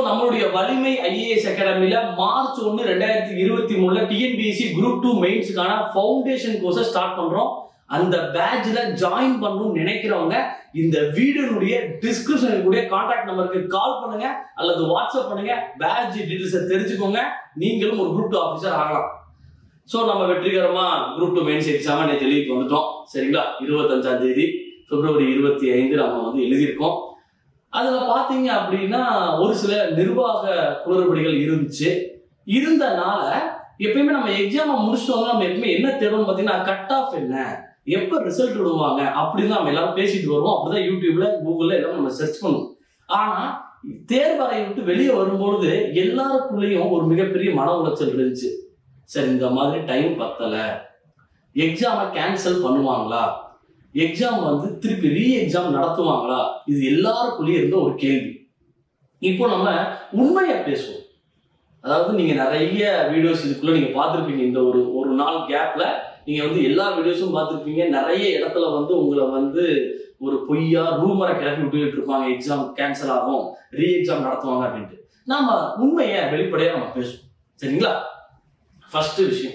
நம்மளுடைய வலிமை IAS அகாடமில March ஒன்று ரெண்டாயிரத்தி இருபத்தி மூணுல டிஎன்பிஎஸ்சி குரூப் டூ மெயின்ஸுக்கான ஃபவுண்டேஷன் கோர்ஸை ஸ்டார்ட் பண்றோம் அந்த பேட்ச்ல ஜாயின் பண்ணணும்னு நினைக்கிறவங்க இந்த வீடியோனுடைய டிஸ்கிரிப்ஷன் இருக்கக்கூடிய கான்டாக்ட் நம்பருக்கு கால் பண்ணுங்க அல்லது வாட்ஸ்அப் பண்ணுங்க பேட்ச் டீடைல்ஸை தெரிஞ்சுக்கோங்க நீங்களும் ஒரு குரூப் டூ ஆஃபீஸர் ஆகலாம் ஸோ நம்ம வெற்றிகரமா குரூப் டூ மெயின்ஸ் எக்ஸாம் நேற்று எழுதிட்டு வந்துட்டோம் சரிங்களா இருபத்தஞ்சாம் தேதி பிப்ரவரி இருபத்தி ஐந்து நம்ம வந்து எழுதியிருக்கோம் அதுல பாத்தீங்க அப்படின்னா ஒரு சில நிர்வாக குளறுபடிகள் இருந்துச்சு இருந்தனால எப்பயுமே நம்ம எக்ஸாமை முடிச்சுட்டு வந்து நம்ம எப்பயுமே என்ன தேடணும் பாத்தீங்கன்னா கட் ஆஃப் என்ன எப்ப ரிசல்ட் விடுவாங்க அப்படின்னு நம்ம எல்லாரும் பேசிட்டு வருவோம் அப்படிதான் யூடியூப்ல கூகுள்ல எல்லாம் நம்ம சர்ச் பண்ணுவோம் ஆனா தேர்வறையை விட்டு வெளியே வரும்பொழுது எல்லாருக்குள்ளேயும் ஒரு மிகப்பெரிய மன உளைச்சல் இருந்துச்சு சரி இந்த மாதிரி டைம் பத்தல எக்ஸாமை கேன்சல் பண்ணுவாங்களா எக்ஸாம் வந்து திருப்பி ரீ எக்ஸாம் நடத்துவாங்களா இது எல்லாருக்குள்ளேயும் இருந்த ஒரு கேள்வி இப்போ நம்ம உண்மையை பேசுவோம் அதாவது நீங்க நிறைய வீடியோஸ் இதுக்குள்ள நீங்க பார்த்துருப்பீங்க இந்த ஒரு ஒரு நாள் கேப்ல நீங்க வந்து எல்லா வீடியோஸும் பார்த்துருப்பீங்க நிறைய இடத்துல வந்து உங்களை வந்து ஒரு பொய்யா ரூமரை கிளப்பி விட்டுக்கிட்டு இருப்பாங்க எக்ஸாம் கேன்சல் ஆகும் ரீ எக்ஸாம் நடத்துவாங்க அப்படின்ட்டு நாம உண்மையை வெளிப்படையா நம்ம பேசுவோம் சரிங்களா ஃபர்ஸ்ட் விஷயம்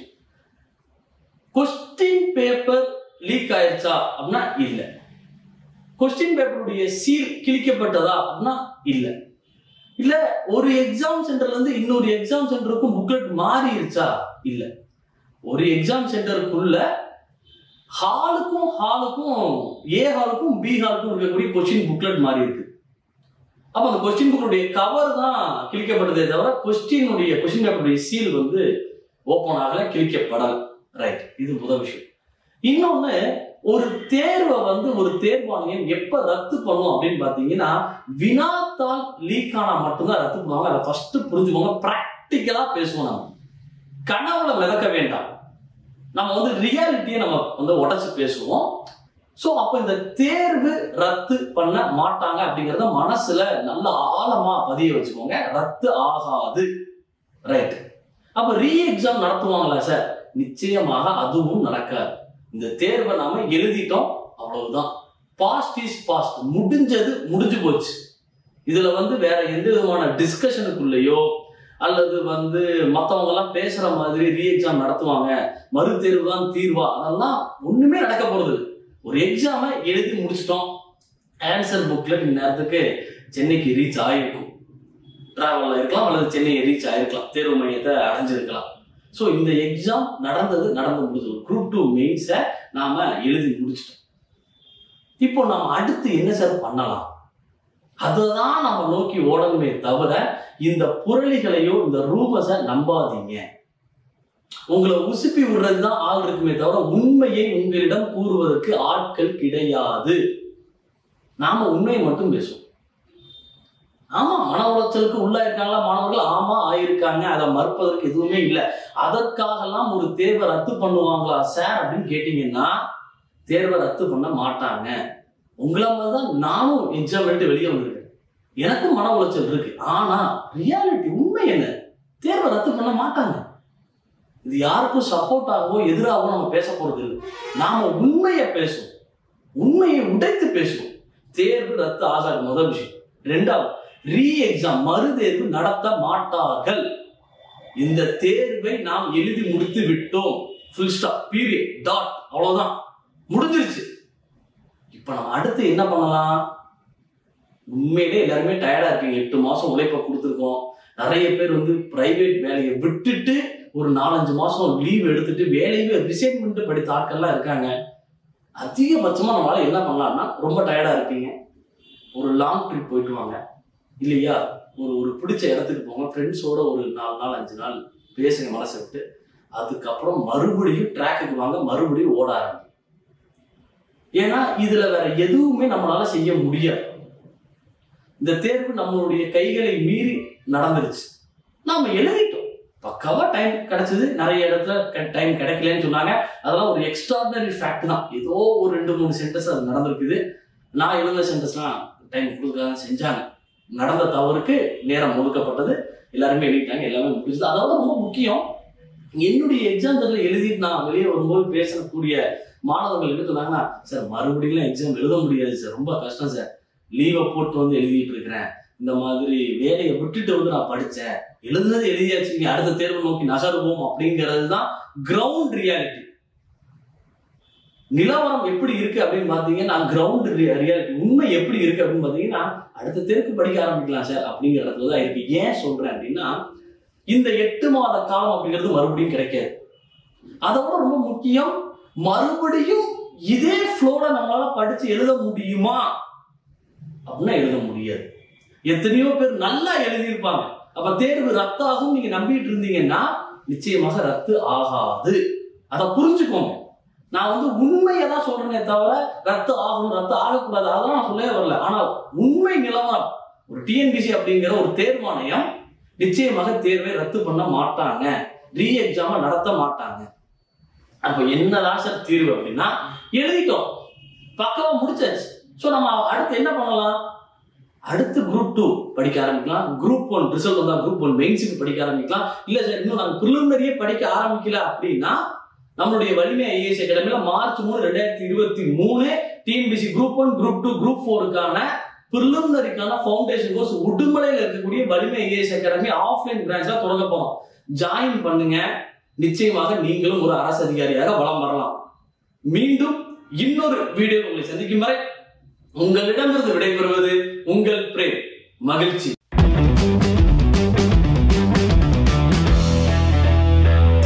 கொஸ்டின் பேப்பர் லீக் ஆயிருச்சா அப்படின்னா இல்ல கொஸ்டின் பேப்பருடைய சீல் கிழிக்கப்பட்டதா அப்படின்னா இல்ல இல்ல ஒரு எக்ஸாம் சென்டர்ல இருந்து இன்னொரு எக்ஸாம் சென்டருக்கும் புக்லெட் மாறிடுச்சா இல்ல ஒரு எக்ஸாம் சென்டருக்குள்ள ஹாலுக்கும் ஹாலுக்கும் ஏ ஹாலுக்கும் பி ஹாலுக்கும் இருக்கக்கூடிய கொஸ்டின் புக்லெட் மாறி இருக்கு அப்ப அந்த கொஸ்டின் புக்லுடைய கவர் தான் கிழிக்கப்பட்டதே தவிர கொஸ்டினுடைய கொஸ்டின் பேப்பருடைய சீல் வந்து ஓப்பன் ஆகல கிழிக்கப்படல ரைட் இது முதல் விஷயம் இன்னொன்னு ஒரு தேர்வை வந்து ஒரு தேர்வாணையம் எப்ப ரத்து பண்ணும் அப்படின்னு பாத்தீங்கன்னா வினாத்தால் லீக் ஆனா மட்டும்தான் ரத்து பண்ணுவாங்க அதை ஃபர்ஸ்ட் புரிஞ்சுக்கோங்க பிராக்டிக்கலா பேசுவோம் நம்ம கனவுல மிதக்க வேண்டாம் நம்ம வந்து ரியாலிட்டியை நம்ம வந்து உடச்சு பேசுவோம் ஸோ அப்போ இந்த தேர்வு ரத்து பண்ண மாட்டாங்க அப்படிங்கிறத மனசுல நல்ல ஆழமா பதிய வச்சுக்கோங்க ரத்து ஆகாது ரைட் அப்ப ரீ எக்ஸாம் நடத்துவாங்களா சார் நிச்சயமாக அதுவும் நடக்காது இந்த தேர்வை நாம எழுதிட்டோம் அவ்வளவுதான் பாஸ்ட் இஸ் பாஸ்ட் முடிஞ்சது முடிஞ்சு போச்சு இதுல வந்து வேற எந்த விதமான டிஸ்கஷனுக்குள்ளேயோ அல்லது வந்து மத்தவங்க எல்லாம் பேசுற மாதிரி ரீ எக்ஸாம் நடத்துவாங்க மறு தேர்வு தான் தீர்வா அதெல்லாம் ஒண்ணுமே நடக்க போறது இல்ல. ஒரு எக்ஸாமை எழுதி முடிச்சிட்டோம் ஆன்சர் புக்ல நேரத்துக்கு சென்னைக்கு ரீச் ஆயிருக்கும் டிராவல்ல இருக்கலாம் அல்லது சென்னையை ரீச் ஆயிருக்கலாம் தேர்வு மையத்தை அடைஞ்சிருக்கலாம் ஸோ இந்த எக்ஸாம் நடந்தது நடந்து முடிஞ்சது குரூப் டூ மெயின்ஸை நாம எழுதி முடிச்சிட்டோம் இப்போ நாம அடுத்து என்ன சார் பண்ணலாம் அதுதான் நம்ம நோக்கி ஓடணுமே தவிர இந்த புரளிகளையோ இந்த ரூமஸை நம்பாதீங்க உங்களை உசுப்பி விடுறது தான் ஆள் இருக்குமே தவிர உண்மையை உங்களிடம் கூறுவதற்கு ஆட்கள் கிடையாது நாம உண்மையை மட்டும் பேசுவோம் ஆமா மன உளைச்சலுக்கு உள்ளாயிருக்காங்களா மாணவர்கள் ஆமா ஆயிருக்காங்க அதை மறுப்பதற்கு எதுவுமே இல்லை அதற்காகலாம் ஒரு தேர்வை ரத்து பண்ணுவாங்களா சார் அப்படின்னு கேட்டீங்கன்னா தேர்வை ரத்து பண்ண மாட்டாங்க உங்களை மாதிரி தான் நானும் எக்ஸாம் எழுதி வெளியே வந்திருக்கேன் எனக்கும் மன உளைச்சல் இருக்கு ஆனா ரியாலிட்டி உண்மை என்ன தேர்வை ரத்து பண்ண மாட்டாங்க இது யாருக்கும் சப்போர்ட் ஆகவோ எதிராகவோ நம்ம பேச போறது இல்லை நாம உண்மையை பேசுவோம் உண்மையை உடைத்து பேசுவோம் தேர்வு ரத்து ஆகாது முதல் விஷயம் ரெண்டாவது ரீ எக்ஸாம் மறு தேர்வு நடத்த மாட்டார்கள் இந்த தேர்வை நாம் எழுதி முடித்து விட்டோம் ஃபுல் ஸ்டாப் பீரியட் டாட் அவ்வளவுதான் முடிஞ்சிருச்சு இப்ப நம்ம அடுத்து என்ன பண்ணலாம் உண்மையிலே எல்லாருமே டயர்டா இருப்பீங்க எட்டு மாசம் உழைப்ப கொடுத்துருக்கோம் நிறைய பேர் வந்து பிரைவேட் வேலையை விட்டுட்டு ஒரு நாலஞ்சு மாசம் லீவ் எடுத்துட்டு வேலையவே ரிசைன் பண்ணிட்டு படித்த ஆட்கள்லாம் இருக்காங்க அதிகபட்சமா நம்மளால என்ன பண்ணலாம்னா ரொம்ப டயர்டா இருப்பீங்க ஒரு லாங் ட்ரிப் போயிட்டு வாங்க இல்லையா ஒரு ஒரு பிடிச்ச இடத்துக்கு போங்க ஃப்ரெண்ட்ஸோட ஒரு நாலு நாள் அஞ்சு நாள் பேசுங்க மனசை விட்டு அதுக்கப்புறம் மறுபடியும் ட்ராக்குக்கு வாங்க மறுபடியும் ஓட ஆரம்பிங்க ஏன்னா இதுல வேற எதுவுமே நம்மளால செய்ய முடியாது இந்த தேர்வு நம்மளுடைய கைகளை மீறி நடந்துருச்சு நாம எழுதிட்டோம் பக்காவா டைம் கிடைச்சது நிறைய இடத்துல டைம் கிடைக்கலன்னு சொன்னாங்க அதெல்லாம் ஒரு எக்ஸ்ட்ராடனரி ஃபேக்ட் தான் ஏதோ ஒரு ரெண்டு மூணு சென்டர்ஸ் அது நடந்திருக்குது நான் எழுந்த சென்டர்ஸ்லாம் டைம் கொடுக்க செஞ்சாங்க நடந்த தவறுக்கு நேரம் ஒதுக்கப்பட்டது எல்லாருமே எழுதிட்டாங்க எல்லாமே முடிஞ்சது அதோட ரொம்ப முக்கியம் என்னுடைய எக்ஸாம் தெரியல எழுதிட்டு நான் வெளியே வரும்போது பேசக்கூடிய மாணவர்கள் என்ன சொன்னாங்கன்னா சார் மறுபடியும் எக்ஸாம் எழுத முடியாது சார் ரொம்ப கஷ்டம் சார் லீவை போட்டு வந்து எழுதிட்டு இருக்கிறேன் இந்த மாதிரி வேலையை விட்டுட்டு வந்து நான் படிச்சேன் எழுதுனது எழுதியாச்சு நீ அடுத்த தேர்வு நோக்கி நகருவோம் அப்படிங்கிறது தான் கிரவுண்ட் ரியாலிட்டி நிலவரம் எப்படி இருக்கு அப்படின்னு பாத்தீங்கன்னா கிரவுண்ட் ரியாலிட்டி உண்மை எப்படி இருக்கு அப்படின்னு பாத்தீங்கன்னா அடுத்த தேர்வுக்கு படிக்க ஆரம்பிக்கலாம் சார் அப்படிங்கிற இடத்துல தான் இருக்கு ஏன் சொல்றேன் அப்படின்னா இந்த எட்டு மாத காலம் அப்படிங்கிறது மறுபடியும் கிடைக்காது அதோட ரொம்ப முக்கியம் மறுபடியும் இதே ஃப்ளோல நம்மளால படிச்சு எழுத முடியுமா அப்படின்னா எழுத முடியாது எத்தனையோ பேர் நல்லா எழுதியிருப்பாங்க அப்ப தேர்வு ரத்தாகும் நீங்க நம்பிட்டு இருந்தீங்கன்னா நிச்சயமாக ரத்து ஆகாது அதை புரிஞ்சுக்கோங்க நான் வந்து உண்மையை தான் சொல்றேனே தவிர ரத்து ஆகணும் ரத்து ஆகக்கூடாது அதெல்லாம் நான் சொல்லவே வரல ஆனா உண்மை நிலவரம் ஒரு டிஎன்பிசி அப்படிங்கிற ஒரு தேர்வாணையம் நிச்சயமாக தேர்வை ரத்து பண்ண மாட்டாங்க ரீ எக்ஸாம நடத்த மாட்டாங்க அப்ப என்னதான் சார் தீர்வு அப்படின்னா எழுதிட்டோம் பக்கவா முடிச்சாச்சு ஸோ நம்ம அடுத்து என்ன பண்ணலாம் அடுத்து குரூப் டூ படிக்க ஆரம்பிக்கலாம் குரூப் ஒன் ரிசல்ட் வந்தா குரூப் ஒன் மெயின்ஸுக்கு படிக்க ஆரம்பிக்கலாம் இல்ல சார் இன்னும் நாங்கள் ப்ரிலிமினரியே படிக்க ஆரம்பிக்கல அப்படின்னா நம்மளுடைய வலிமை ஐஏஎஸ் அகாடமியில மார்ச் மூணு ரெண்டாயிரத்தி இருபத்தி மூணு TNPSC group one group two group ஃபோருக்கான ப்ரிலிமினரிக்கான ஃபவுண்டேஷன் கோர்ஸ் உடுமலையில் இருக்கக்கூடிய வலிமை ஐஏஎஸ் அகாடமி ஆஃப்லைன் பிரான்ச்ல தொடங்க போறோம் ஜாயின் பண்ணுங்க நிச்சயமாக நீங்களும் ஒரு அரசு அதிகாரியாக வளம் வரலாம் மீண்டும் இன்னொரு வீடியோ உங்களை சந்திக்கும் வரை உங்களிடமிருந்து விடைபெறுவது உங்கள் பிரேம் மகிழ்ச்சி